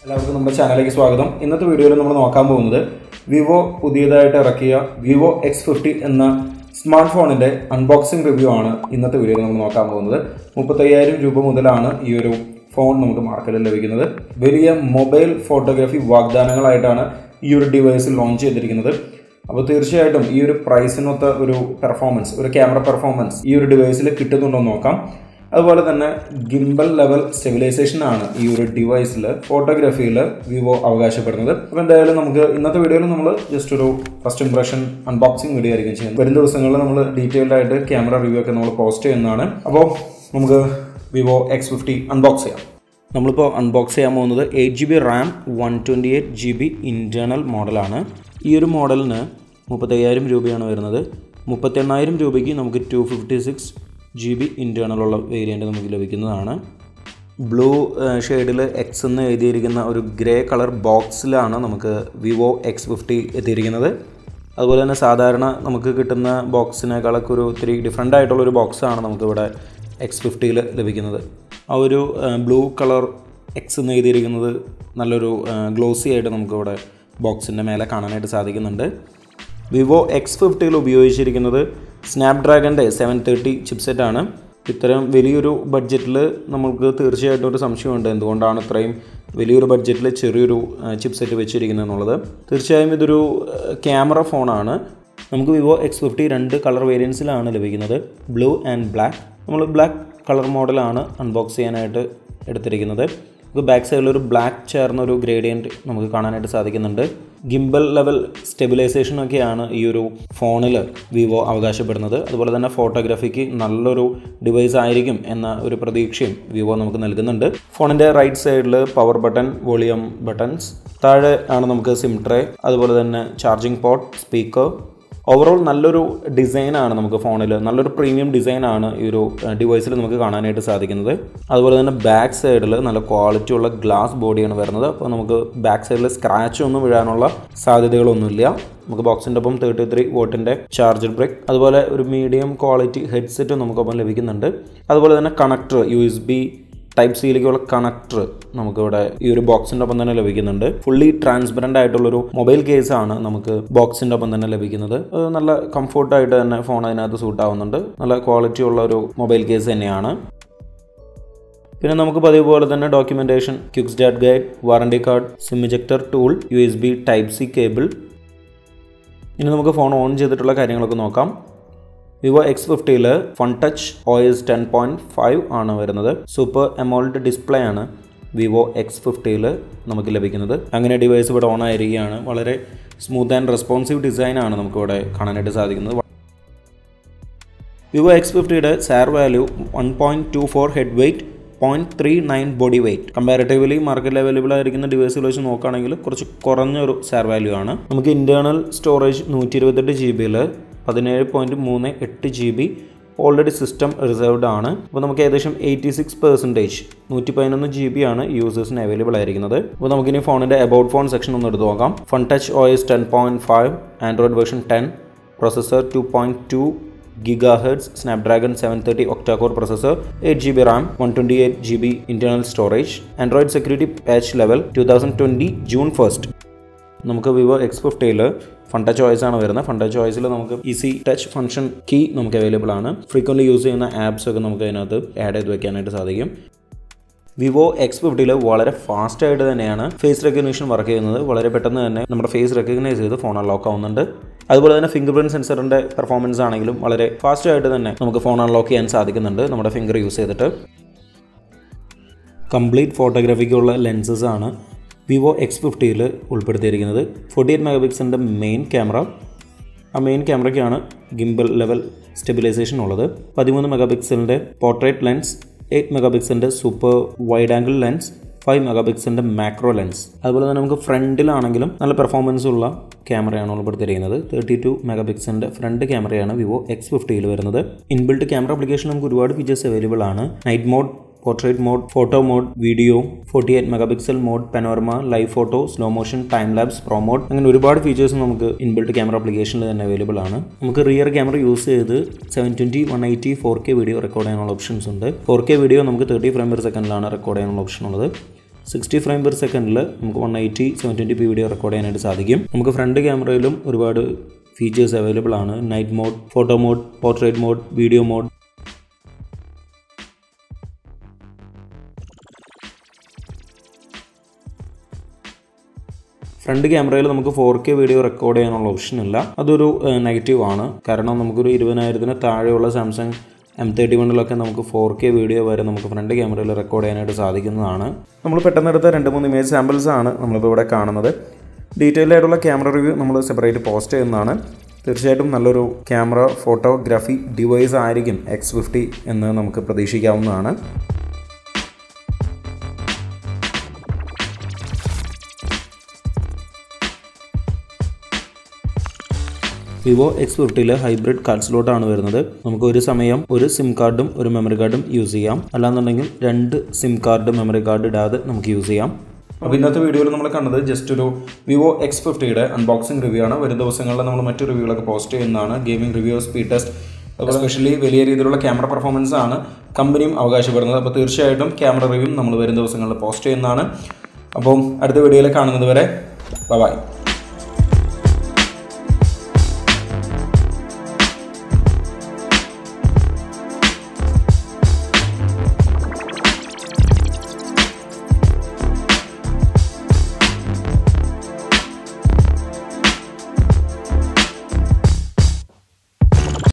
എല്ലാവർക്കും നമ്മുടെ ചാനലിലേക്ക് സ്വാഗതം ഇന്നത്തെ വീഡിയോയിൽ നമ്മൾ നോക്കാൻ പോകുന്നത് വിവോ പുതിയതായിട്ട് ഇറക്കിയ വിവോ എക്സ് ഫിഫ്റ്റി എന്ന സ്മാർട്ട് ഫോണിൻ്റെ അൺബോക്സിംഗ് റിവ്യൂ ആണ് ഇന്നത്തെ വീഡിയോയിൽ നമ്മൾ നോക്കാൻ പോകുന്നത് മുപ്പത്തയ്യായിരം രൂപ മുതലാണ് ഈ ഒരു ഫോൺ നമുക്ക് മാർക്കറ്റിൽ ലഭിക്കുന്നത് വലിയ മൊബൈൽ ഫോട്ടോഗ്രാഫി വാഗ്ദാനങ്ങളായിട്ടാണ് ഈ ഒരു ഡിവൈസ് ലോഞ്ച് ചെയ്തിരിക്കുന്നത് അപ്പോൾ തീർച്ചയായിട്ടും ഈ ഒരു പ്രൈസിനൊത്ത ഒരു പെർഫോമൻസ് ഒരു ക്യാമറ പെർഫോമൻസ് ഈ ഒരു ഡിവൈസിൽ കിട്ടുന്നുണ്ടോ എന്ന് നോക്കാം അതുപോലെ തന്നെ ഗിംബൽ ലെവൽ സ്റ്റെബിലൈസേഷൻ ആണ് ഈ ഒരു ഡിവൈസിൽ ഫോട്ടോഗ്രാഫിയിൽ വിവോ അവകാശപ്പെടുന്നത് അപ്പോൾ എന്തായാലും നമുക്ക് ഇന്നത്തെ വീഡിയോയിൽ നമ്മൾ ജസ്റ്റ് ഒരു ഫസ്റ്റ് ഇംപ്രഷൻ അൺബോക്സിംഗ് വീഡിയോ ആയിരിക്കും ചെയ്യുന്നത് വരും ദിവസങ്ങളിൽ നമ്മൾ ഡീറ്റെയിൽഡ് ആയിട്ട് ക്യാമറ റിവ്യൂ ഒക്കെ നമ്മൾ പോസ്റ്റ് ചെയ്യുന്നതാണ് അപ്പോൾ നമുക്ക് വിവോ എക്സ് ഫിഫ്റ്റി അൺബോക്സ് ചെയ്യാം നമ്മളിപ്പോൾ അൺബോക്സ് ചെയ്യാൻ പോകുന്നത് eight G B RAM one twenty eight G B internal മോഡലാണ് ഈ ഒരു മോഡലിന് മുപ്പത്തയ്യായിരം രൂപയാണ് വരുന്നത് മുപ്പത്തെണ്ണായിരം രൂപയ്ക്ക് നമുക്ക് two fifty six G B ഇൻറ്റേർണലുള്ള വേരിയൻറ്റ് നമുക്ക് ലഭിക്കുന്നതാണ് ബ്ലൂ ഷെയ്ഡിൽ എക്സ് എന്ന് എഴുതിയിരിക്കുന്ന ഒരു ഗ്രേ കളർ ബോക്സിലാണ് നമുക്ക് വിവോ എക്സ് ഫിഫ്റ്റി എത്തിയിരിക്കുന്നത് അതുപോലെ തന്നെ സാധാരണ നമുക്ക് കിട്ടുന്ന ബോക്സിനേക്കാളൊക്കെ ഒരു ഇത്തിരി ഡിഫറെൻ്റ് ആയിട്ടുള്ള ഒരു ബോക്സാണ് നമുക്കിവിടെ എക്സ് ഫിഫ്റ്റിയിൽ ലഭിക്കുന്നത് ആ ഒരു ബ്ലൂ കളർ എക്സ് എന്ന് എഴുതിയിരിക്കുന്നത് നല്ലൊരു ഗ്ലോസി ആയിട്ട് നമുക്കിവിടെ ബോക്സിൻ്റെ മേലെ കാണാനായിട്ട് സാധിക്കുന്നുണ്ട് വിവോ എക്സ് ഫിഫ്റ്റിയിൽ ഉപയോഗിച്ചിരിക്കുന്നത് സ്നാപ്ഡ്രാഗൻ്റെ സെവൻ തേർട്ടി ചിപ്സെറ്റാണ് ഇത്തരം വലിയൊരു ബഡ്ജറ്റിൽ നമുക്ക് തീർച്ചയായിട്ടും ഒരു സംശയമുണ്ട് എന്തുകൊണ്ടാണ് ഇത്രയും വലിയൊരു ബഡ്ജറ്റിൽ ചെറിയൊരു ചിപ്സെറ്റ് വെച്ചിരിക്കുന്നത് എന്നുള്ളത് തീർച്ചയായും ഇതൊരു ക്യാമറ ഫോണാണ് നമുക്ക് വിവോ എക്സ് ഫിഫ്റ്റി രണ്ട് കളർ വേരിയൻസിലാണ് ലഭിക്കുന്നത് ബ്ലൂ ആൻഡ് ബ്ലാക്ക് നമ്മൾ ബ്ലാക്ക് കളർ മോഡലാണ് അൺബോക്സ് ചെയ്യാനായിട്ട് എടുത്തിരിക്കുന്നത് നമുക്ക് ബാക്ക് സൈഡിൽ ഒരു ബ്ലാക്ക് ചേർന്ന ഒരു ഗ്രേഡിയൻറ്റ് നമുക്ക് കാണാനായിട്ട് സാധിക്കുന്നുണ്ട് ഗിംബൽ ലെവൽ സ്റ്റെബിലൈസേഷൻ ഒക്കെയാണ് ഈ ഒരു ഫോണിൽ വിവോ അവകാശപ്പെടുന്നത് അതുപോലെ തന്നെ ഫോട്ടോഗ്രാഫിക്ക് നല്ലൊരു ഡിവൈസ് ആയിരിക്കും എന്ന ഒരു പ്രതീക്ഷയും വിവോ നമുക്ക് നൽകുന്നുണ്ട് ഫോണിൻ്റെ റൈറ്റ് സൈഡിൽ പവർ ബട്ടൺ വോളിയം ബട്ടൺസ് താഴെ ആണ് നമുക്ക് സിം ട്രേ അതുപോലെ തന്നെ ചാർജിങ് പോർട്ട് സ്പീക്കർ ഓവറോൾ നല്ലൊരു ഡിസൈനാണ് നമുക്ക് ഫോണിൽ നല്ലൊരു പ്രീമിയം ഡിസൈനാണ് ഈ ഒരു ഡിവൈസിൽ നമുക്ക് കാണാനായിട്ട് സാധിക്കുന്നത് അതുപോലെ തന്നെ ബാക്ക് സൈഡിൽ നല്ല ക്വാളിറ്റി ഉള്ള ഗ്ലാസ് ബോഡിയാണ് വരുന്നത് അപ്പോൾ നമുക്ക് ബാക്ക് സൈഡിൽ സ്ക്രാച്ച് ഒന്നും വീഴാനുള്ള സാധ്യതകളൊന്നുമില്ല നമുക്ക് ബോക്സിൻ്റെ ഒപ്പം തേർട്ടി ത്രീ വോട്ടിൻ്റെ ചാർജർ ബ്രേക്ക് അതുപോലെ ഒരു മീഡിയം ക്വാളിറ്റി ഹെഡ്സെറ്റ് നമുക്കൊപ്പം ലഭിക്കുന്നുണ്ട് അതുപോലെ തന്നെ connector U S B type സിയിലേക്കുള്ള കണക്ടർ നമുക്കിവിടെ ഈ ഒരു ബോക്സിൻ്റെ ഒപ്പം തന്നെ ലഭിക്കുന്നുണ്ട് ഫുള്ളി ട്രാൻസ്പെറൻ്റ് ആയിട്ടുള്ളൊരു മൊബൈൽ കേസ് ആണ് നമുക്ക് ബോക്സിൻ്റെ ഒപ്പം തന്നെ ലഭിക്കുന്നത് അത് നല്ല കംഫോർട്ടായിട്ട് തന്നെ ഫോൺ അതിനകത്ത് സൂട്ട് ആവുന്നുണ്ട് നല്ല ക്വാളിറ്റി ഉള്ള ഒരു മൊബൈൽ കേസ് തന്നെയാണ് പിന്നെ നമുക്ക് പതിവ് പോലെ തന്നെ documentation quick start guide warranty card SIM ejector tool U S B type C cable ഇനി നമുക്ക് ഫോൺ ഓൺ ചെയ്തിട്ടുള്ള കാര്യങ്ങളൊക്കെ നോക്കാം വിവോ എക്സ് ഫിഫ്റ്റിയിൽ Funtouch O S ten point five ആണ് വരുന്നത് സൂപ്പർ എമോൾഡ് ഡിസ്പ്ലേ ആണ് വിവോ എക്സ് ഫിഫ്റ്റിയിൽ നമുക്ക് ലഭിക്കുന്നത് അങ്ങനെ ഡിവൈസ് ഇവിടെ ഓൺ ആയിരിക്കുകയാണ് വളരെ സ്മൂത്ത് ആൻഡ് റെസ്പോൺസീവ് ഡിസൈൻ ആണ് നമുക്കിവിടെ കാണാനായിട്ട് സാധിക്കുന്നത് വിവോ എക്സ് ഫിഫ്റ്റിയുടെ SAR value one point two four head weight point three nine body weight comparatively മാർക്കറ്റിൽ അവൈലബിൾ ആയിരിക്കുന്ന ഡിവൈസുകൾ വെച്ച് നോക്കുകയാണെങ്കിൽ കുറച്ച് കുറഞ്ഞൊരു സാർ വാല്യൂ ആണ് നമുക്ക് ഇൻറ്റേർണൽ സ്റ്റോറേജ് നൂറ്റി ഇരുപത്തെട്ട് ജി ബിയിൽ പതിനേഴ് പോയിൻറ്റ് മൂന്ന് എട്ട് G B already system reserved ആണ് അപ്പോൾ നമുക്ക് ഏകദേശം എയ്റ്റി സിക്സ് പെർസെൻറ്റേജ് നൂറ്റി പതിനൊന്ന് ജി ബി ആണ് യൂസേഴ്സിന് അവൈലബിൾ ആയിരിക്കുന്നത് അപ്പോൾ നമുക്കിനി ഫോണിൻ്റെ അബൌട്ട് ഫോൺ സെക്ഷൻ ഒന്ന് എടുത്ത് നോക്കാം Funtouch O S ten point five Android version ten processor two point two giga hertz Snapdragon seven thirty octacore processor eight G B RAM one twenty eight G B internal storage Android security patch level two thousand twenty June first നമുക്ക് Vivo X ഫിഫ്റ്റിയിൽ Funtouch choice ആണ് വരുന്നത് Funtouch ചോയ്സിൽ നമുക്ക് easy touch function key നമുക്ക് available ആണ് frequently use ചെയ്യുന്ന apps ഒക്കെ നമുക്ക് അതിനകത്ത് ആഡ് ചെയ്ത് വെക്കാനായിട്ട് സാധിക്കും വിവോ എക്സ് ഫിഫ്റ്റിയിൽ വളരെ ഫാസ്റ്റ് ആയിട്ട് തന്നെയാണ് ഫേസ് റെക്കഗ്നീഷൻ വർക്ക് ചെയ്യുന്നത് വളരെ പെട്ടെന്ന് തന്നെ നമ്മുടെ ഫേസ് റെക്കഗ്നൈസ് ചെയ്ത് ഫോൺ അൺലോക്ക് ആവുന്നുണ്ട് അതുപോലെ തന്നെ ഫിംഗർ പ്രിൻറ്റ് സെൻസറിൻ്റെ പെർഫോമൻസ് ആണെങ്കിലും വളരെ ഫാസ്റ്റ് ആയിട്ട് തന്നെ നമുക്ക് ഫോൺ അൺലോക്ക് ചെയ്യാൻ സാധിക്കുന്നുണ്ട് നമ്മുടെ ഫിംഗർ യൂസ് ചെയ്തിട്ട് കംപ്ലീറ്റ് ഫോട്ടോഗ്രാഫിക്കുള്ള ലെൻസസ് ആണ് വിവോ എക്സ് ഫിഫ്റ്റിയിൽ ഉൾപ്പെടുത്തിയിരിക്കുന്നത് ഫോർട്ടി എയ്റ്റ് മെഗാ പിക്സലിൻ്റെ മെയിൻ ക്യാമറ ആ മെയിൻ ക്യാമറയ്ക്കാണ് ഗിംബൽ ലെവൽ സ്റ്റെബിലൈസേഷൻ ഉള്ളത് പതിമൂന്ന് മെഗാ പിക്സലിൻ്റെ പോർട്രേറ്റ് ലെൻസ് എയ്റ്റ് മെഗാ പിക്സലിൻ്റെ super wide angle lens five mega പിക്സലിൻ്റെ മാക്രോ ലെൻസ് അതുപോലെ തന്നെ നമുക്ക് ഫ്രണ്ടിലാണെങ്കിലും നല്ല പെർഫോമൻസ് ഉള്ള ക്യാമറയാണ് ഉൾപ്പെടുത്തിയിരിക്കുന്നത് തേർട്ടി ടു മെഗാ പിക്സലിൻ്റെ ഫ്രണ്ട് ക്യാമറയാണ് വിവോ എക്സ് ഫിഫ്റ്റിയിൽ വരുന്നത് ഇൻബിൽട്ട് ക്യാമറ ആപ്ലിക്കേഷൻ നമുക്ക് ഒരുപാട് ഫീച്ചേഴ്സ് അവൈലബിൾ ആണ് night mode portrait mode photo mode video forty eight mega pixel mode panorama live photo slow motion time lapse pro mode അങ്ങനെ ഒരുപാട് features നമുക്ക് ഇൻബിൽട്ട് ക്യാമറ ആപ്ലിക്കേഷനിൽ തന്നെ അവൈലബിൾ ആണ് നമുക്ക് റിയർ ക്യാമറ യൂസ് ചെയ്ത് seven twenty one eighty four K video record ചെയ്യാനുള്ള options ഉണ്ട് ഫോർ കെ വീഡിയോ നമുക്ക് തേർട്ടി ഫ്രെയിം പെർ സെക്കൻഡിലാണ് റെക്കോർഡ് ചെയ്യാനുള്ള ഓപ്ഷൻ ഉള്ളത് സിക്സ്റ്റി ഫ്രെയിം പെർ സെക്കൻഡിൽ നമുക്ക് one eighty seven twenty P video record ചെയ്യാനായിട്ട് സാധിക്കും നമുക്ക് ഫ്രണ്ട് ക്യാമറയിലും ഒരുപാട് ഫീച്ചേഴ്സ് അവൈലബിൾ ആണ് night mode photo mode portrait mode video mode front ക്യാമറയിൽ നമുക്ക് ഫോർ കെ വീഡിയോ റെക്കോർഡ് ചെയ്യാനുള്ള ഓപ്ഷൻ ഇല്ല അതൊരു നെഗറ്റീവ് ആണ് കാരണം നമുക്കൊരു ഇരുപതിനായിരത്തിന് താഴെയുള്ള സാംസങ് എം തേർട്ടി വണ്ണിലൊക്കെ നമുക്ക് ഫോർ കെ വീഡിയോ വരെ നമുക്ക് ഫ്രണ്ട് ക്യാമറയിൽ റെക്കോർഡ് ചെയ്യാനായിട്ട് സാധിക്കുന്നതാണ് നമ്മൾ പെട്ടെന്ന് എടുത്ത രണ്ട് മൂന്ന് ഇമേജ് സാമ്പിൾസ് ആണ് നമ്മളിപ്പോൾ ഇവിടെ കാണുന്നത് ഡീറ്റെയിൽ ആയിട്ടുള്ള ക്യാമറ റിവ്യൂ നമ്മൾ സെപ്പറേറ്റ് പോസ്റ്റ് ചെയ്യുന്നതാണ് തീർച്ചയായിട്ടും നല്ലൊരു ക്യാമറ ഫോട്ടോഗ്രാഫി ഡിവൈസ് ആയിരിക്കും എക്സ് ഫിഫ്റ്റി എന്ന് നമുക്ക് പ്രതീക്ഷിക്കാവുന്നതാണ് വിവോ എക്സ് ഫിഫ്റ്റിയിൽ ഹൈബ്രിഡ് കാർഡ് സ്ലോട്ടാണ് വരുന്നത് നമുക്ക് ഒരു സമയം ഒരു സിം കാർഡും ഒരു മെമ്മറി കാർഡും യൂസ് ചെയ്യാം അല്ലാന്നുണ്ടെങ്കിൽ രണ്ട് സിം കാർഡ് മെമ്മറി കാർഡ് ഇടാതെ നമുക്ക് യൂസ് ചെയ്യാം അപ്പോൾ ഇന്നത്തെ വീഡിയോയിൽ നമ്മൾ കണ്ടത് ജസ്റ്റ് ഒരു വിവോ എക്സ് ഫിഫ്റ്റിയുടെ അൺബോക്സിംഗ് റിവ്യൂ ആണ് വരും ദിവസങ്ങളിൽ നമ്മൾ മറ്റു റിവ്യൂകളൊക്കെ പോസ്റ്റ് ചെയ്യുന്നതാണ് ഗെയിമിംഗ് റിവ്യൂ സ്പീഡ് ടെസ്റ്റ് അതുപോലെ സ്പെഷ്യലി വലിയ രീതിയിലുള്ള ക്യാമറ പെർഫോമൻസ് ആണ് കമ്പനിയും അവകാശപ്പെടുന്നത് അപ്പോൾ തീർച്ചയായിട്ടും ക്യാമറ റിവ്യൂ നമ്മൾ വരും ദിവസങ്ങളിൽ പോസ്റ്റ് ചെയ്യുന്നതാണ് അപ്പം അടുത്ത വീഡിയോയിൽ കാണുന്നത് വരെ ബൈ